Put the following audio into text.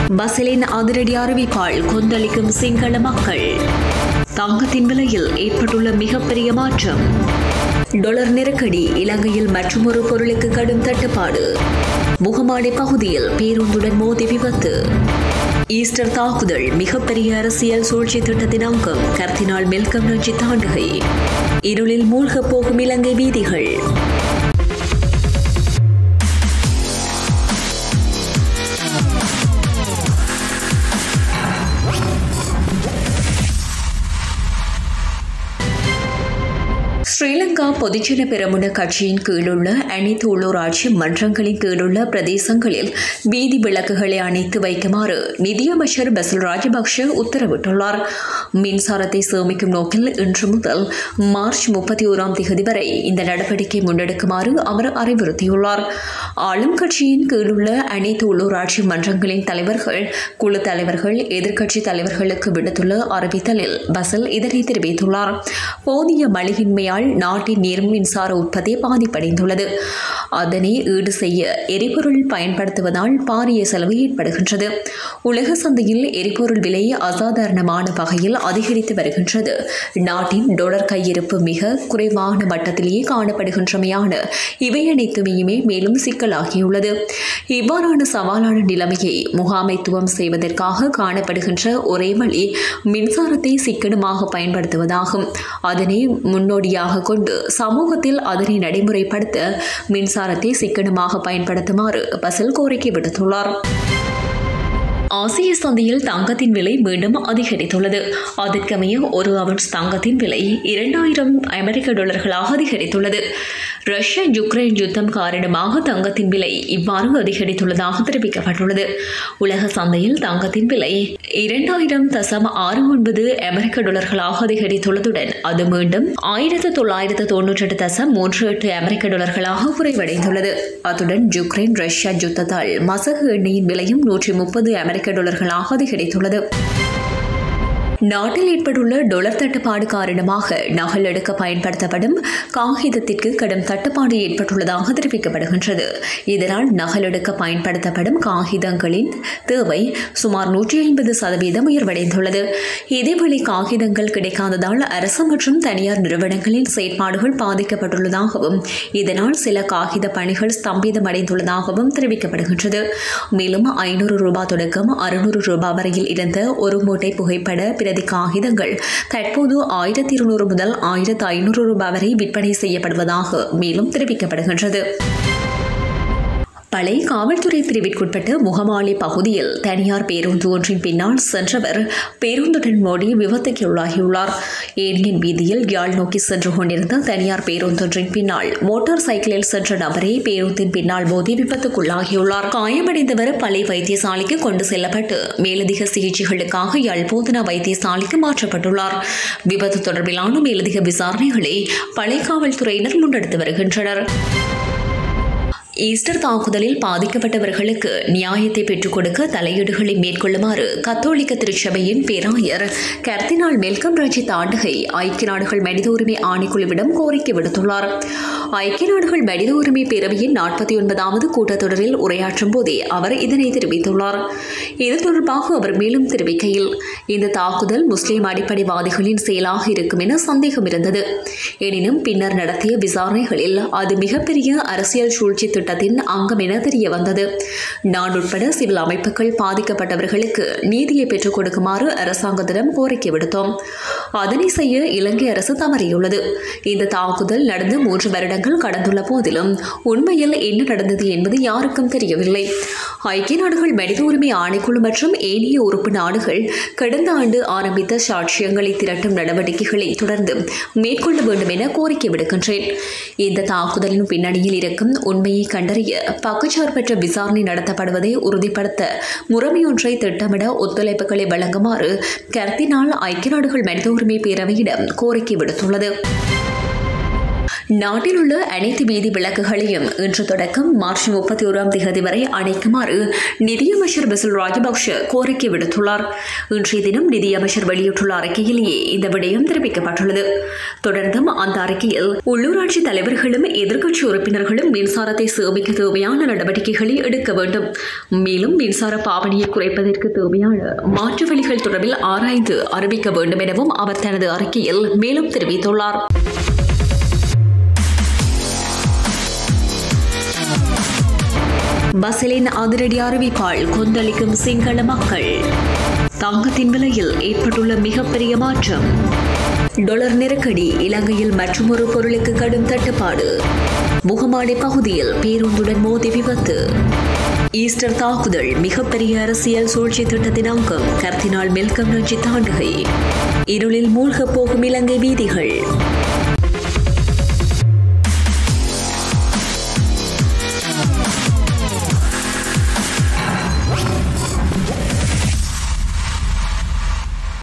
பசிலின் அதிரடி அறிவிப்பால் கொந்தளிக்கும் சிங்கள மக்கள் தங்கத்தின் விலையில் ஏற்பட்டுள்ள மிகப்பெரிய மாற்றம் டொலர் நெருக்கடி இலங்கையில் மற்றொரு பொருளுக்கு கடும் தட்டுப்பாடு முகமாடி பகுதியில் பேருந்துடன் மோதி விபத்து ஈஸ்டர் தாக்குதல் மிகப்பெரிய அரசியல் சூழ்ச்சி திட்டத்தின் அங்கம் கர்த்தினால் மெல்கம் நஞ்சி தாண்டுகை இருளில் மூழ்கப் போகும் இலங்கை வீதிகள் ஸ்ரீலங்கா பொதுஜன பெரமுன கட்சியின் கீழுள்ள அனைத்து உள்ளூராட்சி மன்றங்களின் கீழுள்ள பிரதேசங்களில் வீதி விளக்குகளை அணைத்து வைக்குமாறு நிதியமைச்சர் பசில் ராஜபக்ஷ உத்தரவிட்டுள்ளார் மின்சாரத்தை சேமிக்கும் நோக்கில் இன்று முதல் மார்ச் முப்பத்தி ஓராம் தேதி வரை இந்த நடவடிக்கை முன்னெடுக்குமாறு அவர் அறிவுறுத்தியுள்ளார் ஆளும் கட்சியின் கீழுள்ள அனைத்து உள்ளூராட்சி மன்றங்களின் தலைவர்கள் குழு தலைவர்கள் எதிர்க்கட்சி தலைவர்களுக்கு விடுத்துள்ள அறிவித்தலில் பசில் இதனை தெரிவித்துள்ளார் போதிய மழையின்மையால் நாட்டின் நீர் மின்சார உற்பத்தி பாதிப்படைந்துள்ளது அதனை ஈடு செய்ய எரிபொருள் பயன்படுத்துவதால் பாரிய செலவு ஏற்படுகின்றது உலக சந்தையில் எரிபொருள் விலை அசாதாரணமான வகையில் அதிகரித்து வருகின்றது நாட்டின் டொலர் கையிருப்பு மிக குறைவான மட்டத்திலேயே காணப்படுகின்றமையான இவை அனைத்துமையுமே மேலும் சிக்கலாகியுள்ளது இவ்வாறான சவாலான நிலைமையை முகாமைத்துவம் செய்வதற்காக காணப்படுகின்ற ஒரே வழி மின்சாரத்தை சிக்கனமாக பயன்படுத்துவதாகும் அதனை முன்னோடியாக கொண்டு சமூகத்தில் அதனை நடைமுறைப்படுத்த மின்சாரத்தை சிக்கனமாக பயன்படுத்துமாறு பசில் கோரிக்கை விடுத்துள்ளார் ஆசிய சந்தையில் தங்கத்தின் விலை மீண்டும் அதிகரித்துள்ளது அதற்கமைய ஒரு அவுன்ஸ் தங்கத்தின் விலை இரண்டாயிரம் அமெரிக்க டாலர்களாக அதிகரித்துள்ளது ரஷ்யா யுக்ரைன் யுத்தம் காரணமாக தங்கத்தின் விலை இவ்வாறு அதிகரித்துள்ளதாக தெரிவிக்கப்பட்டுள்ளது உலக சந்தையில் தங்கத்தின் விலை இரண்டாயிரம் தசம் ஆறு ஒன்பது அமெரிக்க டாலர்களாக அதிகரித்துள்ளதுடன் அது மீண்டும் ஆயிரத்து தொள்ளாயிரத்து தொன்னூற்றி எட்டு தசம் மூன்று எட்டு அமெரிக்க டாலர்களாக குறைவடைந்துள்ளது அத்துடன் யுக்ரைன் ரஷ்யா யுத்தத்தால் மசகு எண்ணெயின் விலையும் நூற்றி முப்பது அமெரிக்க டாலர்களாக அதிகரித்துள்ளது நாட்டில் ஏற்பட்டுள்ள டொலர் தட்டுப்பாடு காரணமாக நகல் எடுக்க பயன்படுத்தப்படும் காகிதத்திற்கு கடும் தட்டுப்பாடு ஏற்பட்டுள்ளதாக தெரிவிக்கப்படுகின்றது இதனால் நகல் எடுக்க பயன்படுத்தப்படும் காகிதங்களின் தேவை சுமார் நூற்றி ஐம்பது சதவீதம் உயர்வடைந்துள்ளது இதேவேளை காகிதங்கள் கிடைக்காததால் அரசு மற்றும் தனியார் நிறுவனங்களின் செயற்பாடுகள் பாதிக்கப்பட்டுள்ளதாகவும் இதனால் சில காகித பணிகள் ஸ்தம்பிதமடைந்துள்ளதாகவும் தெரிவிக்கப்படுகின்றது மேலும் ஐநூறு ரூபாய் தொடக்கம் அறுநூறு ரூபாய் வரையில் இருந்த ஒரு மூட்டை புகைப்பட பிரதி காகிதங்கள் தற்போது ஆயிரத்தி இருநூறு முதல் ஆயிரத்து ஐநூறு ரூபாய் வரை விற்பனை செய்யப்படுவதாக மேலும் தெரிவிக்கப்படுகின்றது பழைய காவல்துறை பிரிவிற்குட்பட்ட முகமாலி பகுதியில் தனியார் பேருந்து ஒன்றின் பின்னால் சென்றவர் பேருந்துடன் மோடி விபத்துக்கு உள்ளாகியுள்ளார் ஏனியன் வீதியில் யாழ் நோக்கி சென்று கொண்டிருந்த தனியார் பேருந்தொன்றின் பின்னால் மோட்டார் சைக்கிளில் சென்ற நபரே பேருந்தின் பின்னால் மோதி விபத்துக்குள்ளாகியுள்ளார் காயமடைந்தவர் பழைய வைத்தியசாலைக்கு கொண்டு செல்லப்பட்டு மேலதிக சிகிச்சைகளுக்காக யாழ் போதனா வைத்தியசாலைக்கு மாற்றப்பட்டுள்ளார் விபத்து தொடர்பிலான மேலதிக விசாரணைகளை பழைய காவல்துறையினர் முன்னெடுத்து வருகின்றனர் ஈஸ்டர் தாக்குதலில் பாதிக்கப்பட்டவர்களுக்கு நியாயத்தை பெற்றுக் கொடுக்க தலையீடுகளை மேற்கொள்ளுமாறு கத்தோலிக்க திருச்சபையின் பேராயர் கர்தினால் மெல்கம் ரஜித் ஆண்டுகை ஐக்கிய நாடுகள் மனித உரிமை ஆணைக்குழுவிடம் கோரிக்கை விடுத்துள்ளார் ஐக்கிய நாடுகள் மனித உரிமை பேரவையின் நாற்பத்தி ஒன்பதாவது கூட்டத்தொடரில் உரையாற்றும் போதே அவர் இதனை தெரிவித்துள்ளார் இது தொடர்பாக அவர் மேலும் தெரிவிக்கையில் இந்த தாக்குதல் முஸ்லிம் அடிப்படைவாதிகளின் செயலாக இருக்கும் என சந்தேகம் இருந்தது எனினும் பின்னர் நடத்திய விசாரணைகளில் அது மிகப்பெரிய அரசியல் சூழ்ச்சி திட்டத்தின் அங்கம் என தெரிய வந்தது நான் உட்பட சிவில் அமைப்புகள் பாதிக்கப்பட்டவர்களுக்கு நீதியை பெற்றுக் கொடுக்குமாறு அரசாங்கத்திடம் கோரிக்கை விடுத்தோம் அதனை செய்ய இலங்கை அரசு தவறியுள்ளது இந்த தாக்குதல் நடந்து மூன்று வருடங்கள் கடந்துள்ள போதிலும் உண்மையில் என்ன நடந்தது என்பது யாருக்கும் தெரியவில்லை ஐக்கிய நாடுகள் மனித உரிமை ஆணைக்குழு மற்றும் ஏனைய உறுப்பு நாடுகள் கடந்த ஆண்டு ஆரம்பித்த சாட்சியங்களை திரட்டும் நடவடிக்கைகளை தொடர்ந்து மேற்கொள்ள வேண்டும் என கோரிக்கை விடுக்கின்றேன் இந்த தாக்குதலின் பின்னணியில் இருக்கும் உண்மையை கண்டறிய பக்கச்சார்பற்ற விசாரணை நடத்தப்படுவதை உறுதிப்படுத்த முறைமையொன்றை திட்டமிட ஒத்துழைப்புகளை வழங்குமாறு கர்த்தினால் ஐக்கிய நாடுகள் மனித உரிமை பேரவையிடம் கோரிக்கை விடுத்துள்ளது நாட்டில் உள்ள அனைத்து வீதி விளக்குகளையும் இன்று தொடக்கம் மார்ச் முப்பத்தி ஓராம் தேதி வரை அணைக்குமாறு நிதியமைச்சர் பசில் ராஜபக்ஷ கோரிக்கை விடுத்துள்ளார் இன்றைய தினம் நிதியமைச்சர் வெளியிட்டுள்ள அறிக்கையிலேயே இந்த விடயம் தெரிவிக்கப்பட்டுள்ளது தொடர்ந்தும் அந்த அறிக்கையில் உள்ளூராட்சி தலைவர்களும் எதிர்க்கட்சி உறுப்பினர்களும் மின்சாரத்தை சேமிக்க தேவையான நடவடிக்கைகளை எடுக்க வேண்டும் மேலும் மின்சார பாவனையை குறைப்பதற்கு தேவையான மாற்று வழிகள் தொடர்பில் ஆராய்ந்து அறிவிக்க வேண்டும் எனவும் அவர் தனது அறிக்கையில் மேலும் தெரிவித்துள்ளார் பசிலின் அதிரடி அறிவிப்பால் கொந்தளிக்கும் சிங்கள மக்கள் தங்கத்தின் விலையில் ஏற்பட்டுள்ள மிகப்பெரிய மாற்றம் டொலர் நெருக்கடி இலங்கையில் மற்றொரு பொருளுக்கு கடும் தட்டுப்பாடு முகமாடி பகுதியில் பேருந்துடன் மோதி விபத்து ஈஸ்டர் தாக்குதல் மிகப்பெரிய அரசியல் சூழ்ச்சி திட்டத்தின் அங்கம் கர்த்தினால் மெல்கம் நோக்கி தாண்டுகை இருளில் மூழ்கப் போகும் இலங்கை வீதிகள்